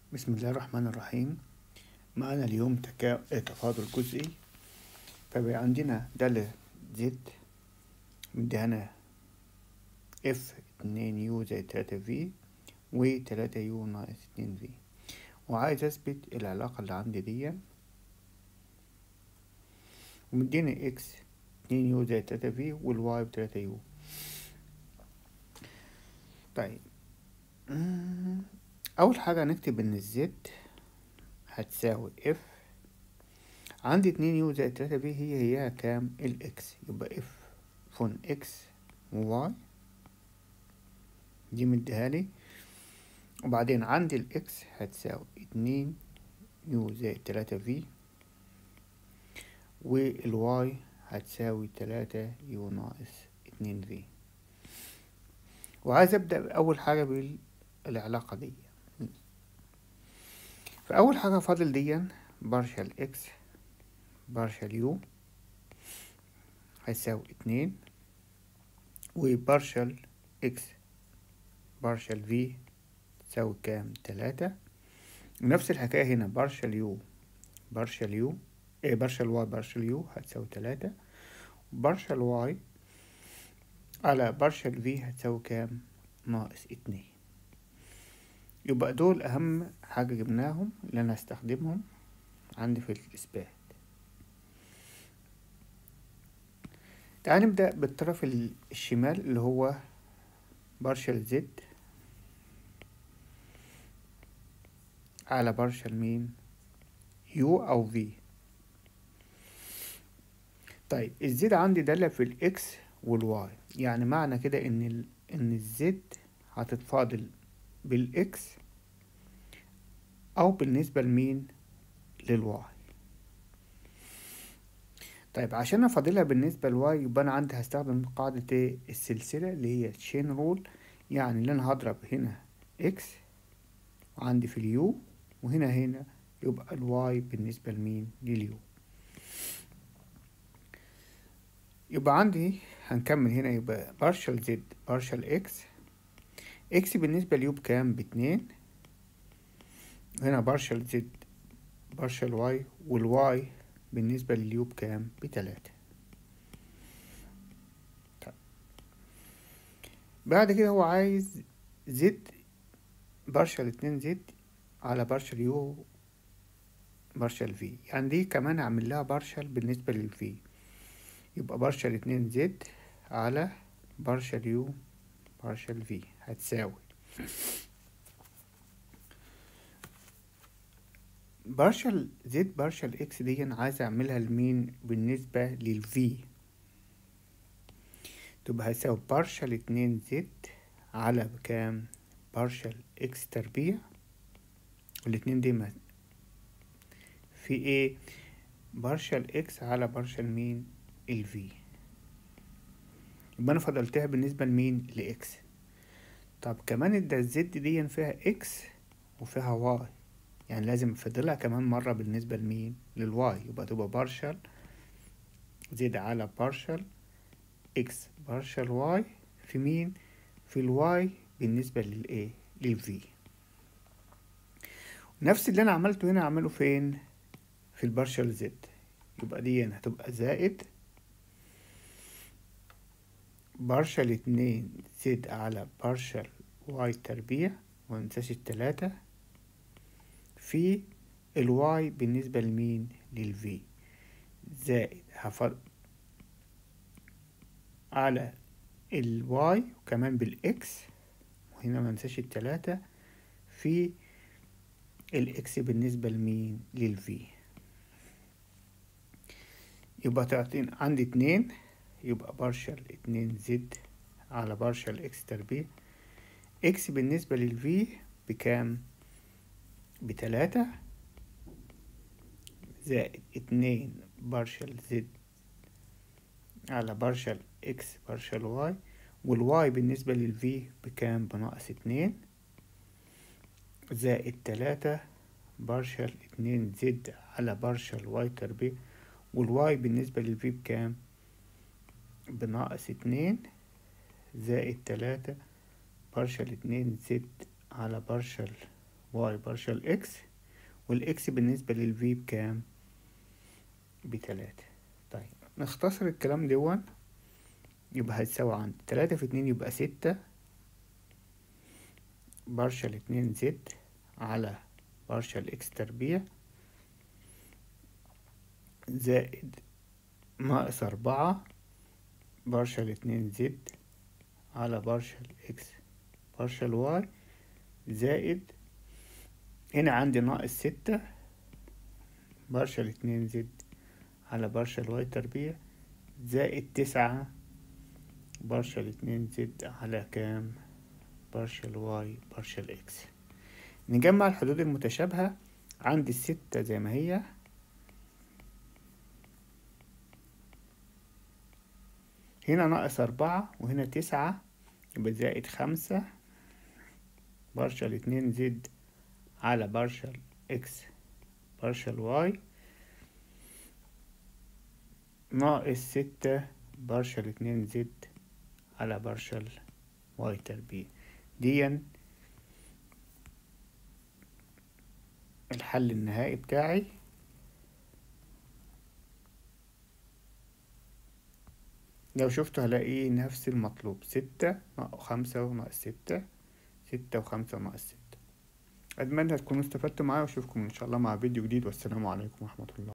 بسم الله الرحمن الرحيم معنا اليوم تكا... تفاضل جزئي فبقى عندنا دالة زد مديهانا اف اتنين يو زائد تلاتة في و تلاتة يو ناقص اتنين في وعايز اثبت العلاقة اللي عندي دي ومديني اكس اتنين يو زائد تلاتة في والواي بتلاتة يو طيب أول حاجة هنكتب إن الزد هتساوي اف عندي اتنين يو زائد تلاتة في هي هي كام الإكس يبقى اف فون إكس وواي دي مديهالي وبعدين عندي الإكس هتساوي اتنين يو زائد تلاتة في والواي هتساوي تلاتة يو ناقص اتنين في وعايز أبدأ أول حاجة بالعلاقة دي فأول حاجة فاضل ديا بارشل إكس بارشل يو هيساوي اتنين وبارشل إكس بارشل في تساوي كام تلاتة ونفس الحكاية هنا بارشل يو بارشل يو ايه بارشل واي بارشل يو هتساوي تلاتة بارشل واي على بارشل في هتساوي كام ناقص اتنين يبقى دول أهم حاجة جبناهم اللي أنا هستخدمهم عندي في الإثبات تعال نبدأ بالطرف الشمال اللي هو بارشل زد على بارشل مين يو أو في طيب الزد عندي دالة في الإكس والواي يعني معنى كده إن ال... إن الزد هتتفاضل بالإكس أو بالنسبة لمين للواي طيب عشان أفاضلها بالنسبة لواي يبقى أنا عندي هستخدم قاعدة إيه السلسلة اللي هي تشين رول يعني اللي أنا هضرب هنا إكس وعندي في اليو وهنا هنا يبقى الواي بالنسبة لمين لليو يبقى عندي هنكمل هنا يبقى بارشل زد بارشل اكس اكس بالنسبة ليو بكام باتنين هنا بارشل زد بارشل واي والواي بالنسبة لليو بكام بتلاتة طيب. بعد كده هو عايز زد بارشل اتنين زد على بارشل يو بارشل في يعني دي كمان اعمل لها بارشل بالنسبة للفي يبقى بارشل اتنين زد على بارشل يو بارشل في هتساوي بارشل زد بارشل اكس دي انا عايز اعملها لمين بالنسبة للفي تبقى هتساوي بارشل اتنين زد على بكام بارشل اكس تربيع الاتنين دي ما في ايه بارشل اكس على بارشل مين الفي يبقى انا فضلتها بالنسبة لمين لاكس طب كمان ده الزد دي فيها اكس وفيها واي يعني لازم افضلها كمان مرة بالنسبة لمين للواي يبقى تبقى بارشل زد على بارشل اكس بارشل واي في مين في الواي بالنسبة للايه للفي نفس اللي انا عملته هنا اعمله فين في البارشل زد يبقى دي هتبقى زائد بارشل اتنين زد على بارشل واي تربيع ومنساش التلاتة في الواي بالنسبة لمين للفي زائد هفضل على الواي وكمان بالاكس وهنا منساش التلاتة في الاكس بالنسبة لمين للفي يبقى تعطين عندي اتنين يبقى بارشل اتنين زد على بارشل اكس تربيع اكس بالنسبة للفي بكام بتلاتة زائد اتنين بارشل زد على بارشل اكس بارشل واي والواي بالنسبة للفي بكام بناقص اتنين زائد تلاتة بارشل اتنين زد على بارشل واي تربيع والواي بالنسبة للفي بكام بناقص اتنين زائد تلاتة بارشل اتنين زد على بارشل واي بارشل اكس والاكس بالنسبة للفي بكام بتلاتة طيب نختصر الكلام دون يبقى هتساوي عند تلاتة في اتنين يبقى ستة بارشل اتنين زد على بارشل اكس تربيع زائد ناقص أربعة بارشل اتنين زد على بارشل اكس بارشل واي زائد هنا عندي ناقص ستة بارشل اتنين زد على بارشل واي تربيع زائد تسعة بارشل اتنين زد على كام بارشل واي بارشل اكس نجمع الحدود المتشابهة عندي الستة زي ما هي هنا ناقص أربعة وهنا تسعة يبقى زائد خمسة بارشل اتنين زد على بارشل اكس بارشل واي ناقص ستة بارشل اتنين زد على بارشل واي تربيع ديا الحل النهائي بتاعي لو شفته هلاقيه نفس المطلوب ستة ناقص خمسة وناقص ستة ستة وخمسة وناقص ستة أتمنى تكونوا استفدتوا معايا وأشوفكم إن شاء الله مع فيديو جديد والسلام عليكم ورحمة الله